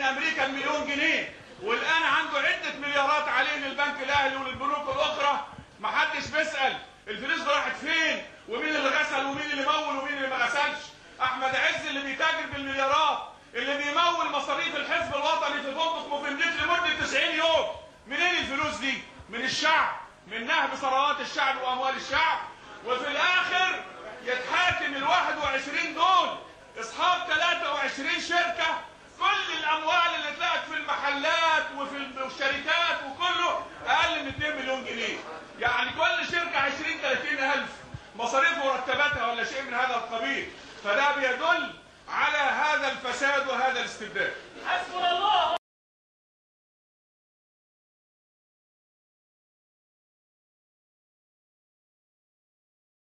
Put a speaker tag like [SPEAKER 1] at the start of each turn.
[SPEAKER 1] امريكا المليون جنيه والان عنده عده مليارات عليه للبنك الاهلي وللبنوك الاخرى محدش بيسال الفلوس دي راحت فين ومين اللي غسل ومين اللي مول ومين اللي ما غسلش احمد عز اللي بيتاجر بالمليارات اللي بيمول مصاريف الحزب الوطني في فندق موفنبيك لمده 90 يوم منين الفلوس دي من الشعب من نهب ثروات الشعب واموال الشعب وفي الاخر يتحاكم ال 21 دول اصحاب 23 شركه كل الاموال اللي طلعت في المحلات وفي الشركات وكله اقل من 2 مليون جنيه يعني كل شركه 20 30 الف مصاريف مرتباتها ولا شيء من هذا القبيل فده بيدل على هذا الفساد وهذا الاستبداد
[SPEAKER 2] حسبنا الله